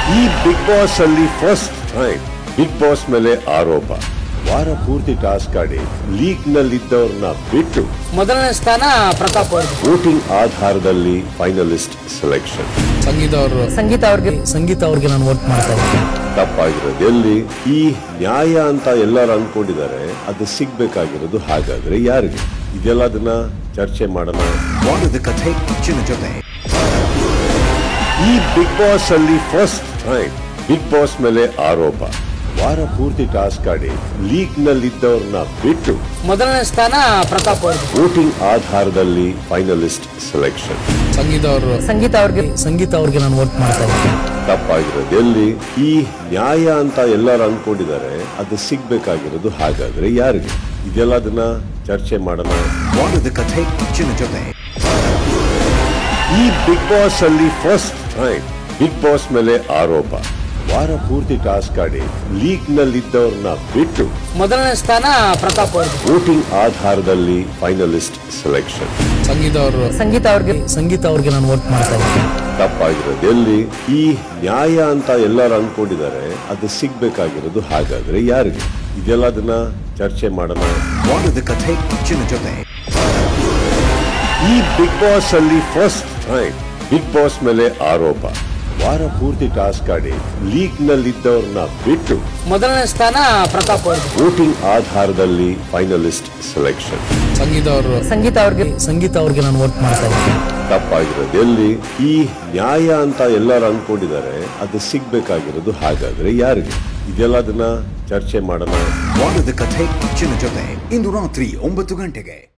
ಈ Bigg Boss ಅಲ್ಲಿ first time Bigg Boss ಮೇಲೆ ಆರೋಪ ವಾರ ಪೂರ್ತಿ ಟಾಸ್ಕ್ ಆಡಿ ಲೀಗ್ ನಲ್ಲಿದ್ದವ್ರನ್ನ ಬಿಟ್ಟು ಮೊದಲನೇ ಸ್ಥಾನ ಪ್ರತಾಪ್ ಅವ್ರದ್ದು ವೋಟಿಂಗ್ ಆಧಾರದಲ್ಲಿ ಫೈನಲಿಸ್ಟ್ ಸೆಲೆಕ್ಷನ್ ಸಂಗೀತ ಅವರು ಸಂಗೀತ ಅವ್ರಿಗೆ ಸಂಗೀತ ಅವ್ರಿಗೆ ನಾನು ವೋಟ್ ಮಾಡ್ತಾ ಇದ್ದೀನಿ ತಪ್ಪಾಗಿರೋದು ಎಲ್ಲಿ ಈ ನ್ಯಾಯ ಅಂತ ಎಲ್ಲರೂ ಅನ್ಕೊಂಡಿದ್ದಾರೆ ಅದು ಸಿಗ್ಬೇಕಾಗಿರೋದು ಹಾಗಾದ್ರೆ ಯಾರಿಗೆ ಇದೆಲ್ಲದನ್ನ ಚರ್ಚೆ ಮಾಡೋಣ ವಾರದ ಕಥೆ ಕಿಚ್ಚನ ಜೊತೆ ಈ ಬಿಗ್ ಬಾಸ್ ಅಲ್ಲಿ ಫಸ್ಟ್ ಟೈಮ್ ಬಿಗ್ ಬಾಸ್ ಮೇಲೆ ಆರೋಪ ವಾರ ಪೂರ್ತಿ ಟಾಸ್ಕ್ ಆಡಿ ಲೀಗ್ ನಲ್ಲಿದ್ದವ್ರನ್ನ ಬಿಟ್ಟು ಮೊದಲನೇ ಸ್ಥಾನ ಪ್ರತಾಪ್ ಅವ್ರದ್ದು ವೋಟಿಂಗ್ ಆಧಾರದಲ್ಲಿ ಫೈನಲಿಸ್ಟ್ ಸೆಲೆಕ್ಷನ್ ಸಂಗೀತ ಅವರು ಸಂಗೀತ ಅವ್ರಿಗೆ ಸಂಗೀತ ಅವ್ರಿಗೆ ನಾನು ವೋಟ್ ಮಾಡ್ತಾ ಇದ್ದೀನಿ ತಪ್ಪಾಗಿರೋದು ಎಲ್ಲಿ ಈ ನ್ಯಾಯ ಅಂತ ಎಲ್ಲರೂ ಅನ್ಕೊಂಡಿದ್ದಾರೆ ಅದು ಸಿಗ್ಬೇಕಾಗಿರೋದು ಹಾಗಾದ್ರೆ ಯಾರಿಗೆ ಇದೆಲ್ಲದನ್ನ ಚರ್ಚೆ ಮಾಡೋಣ ವಾರದ ಕಥೆ ಕಿಚ್ಚನ ಜೊತೆ ಈ ಬಿಗ್ ಬಾಸ್ ಅಲ್ಲಿ ಫಸ್ಟ್ ಟೈಮ್ ಬಿಗ್ ಬಾಸ್ ಮೇಲೆ ಆರೋಪ ವಾರ ಪೂರ್ತಿ ಟಾಸ್ಕ್ ಆಡಿ ಲೀಗ್ ನಲ್ಲಿದ್ದವ್ರನ್ನ ಬಿಟ್ಟು ಮೊದಲನೇ ಸ್ಥಾನ ಪ್ರತಾಪ್ ಅವ್ರದ್ದು ವೋಟಿಂಗ್ ಆಧಾರದಲ್ಲಿ ಫೈನಲಿಸ್ಟ್ ಸೆಲೆಕ್ಷನ್ ಸಂಗೀತ ಅವರು ಸಂಗೀತ ಅವ್ರಿಗೆ ಸಂಗೀತ ಅವ್ರಿಗೆ ನಾನು ವೋಟ್ ಮಾಡ್ತಾ ಇದ್ದೀನಿ ತಪ್ಪಾಗಿರೋದು ಎಲ್ಲಿ ಈ ನ್ಯಾಯ ಅಂತ ಎಲ್ಲರೂ ಅನ್ಕೊಂಡಿದ್ದಾರೆ ಅದು ಸಿಗ್ಬೇಕಾಗಿರೋದು ಹಾಗಾದ್ರೆ ಯಾರಿಗೆ ಇದೆಲ್ಲದನ್ನ ಚರ್ಚೆ ಮಾಡೋಣ ವಾರದ ಕಥೆ ಕಿಚ್ಚನ ಜೊತೆ ಈ ಬಿಗ್ ಬಾಸ್ ಅಲ್ಲಿ ಫಸ್ಟ್ ಟೈಮ್ ಬಿಗ್ ಬಾಸ್ ಮೇಲೆ ಆರೋಪ ವಾರ ಪೂರ್ತಿ ಟಾಸ್ಕ್ ಆಡಿ ಲೀಗ್ ನಲ್ಲಿದ್ದವ್ರನ್ನ ಬಿಟ್ಟು ಮೊದಲನೇ ಸ್ಥಾನ ಪ್ರತಾಪ್ ಅವ್ರದ್ದು ವೋಟಿಂಗ್ ಆಧಾರದಲ್ಲಿ ಫೈನಲಿಸ್ಟ್ ಸೆಲೆಕ್ಷನ್ ಸಂಗೀತ ಅವರು ಸಂಗೀತ ಅವ್ರಿಗೆ ಸಂಗೀತ ಅವ್ರಿಗೆ ನಾನು ವೋಟ್ ಮಾಡ್ತಾ ಇದ್ದೀನಿ ತಪ್ಪಾಗಿರೋದು ಎಲ್ಲಿ ಈ ನ್ಯಾಯ ಅಂತ ಎಲ್ಲರೂ ಅನ್ಕೊಂಡಿದ್ದಾರೆ ಅದು ಸಿಗ್ಬೇಕಾಗಿರೋದು ಹಾಗಾದ್ರೆ ಯಾರಿಗೆ ಇದೆಲ್ಲದನ್ನ ಚರ್ಚೆ ಮಾಡೋಣ ವಾರದ ಕಥೆ ಕಿಚ್ಚನ ಜೊತೆ ಇಂದು ರಾತ್ರಿ ಒಂಬತ್ತು ಗಂಟೆಗೆ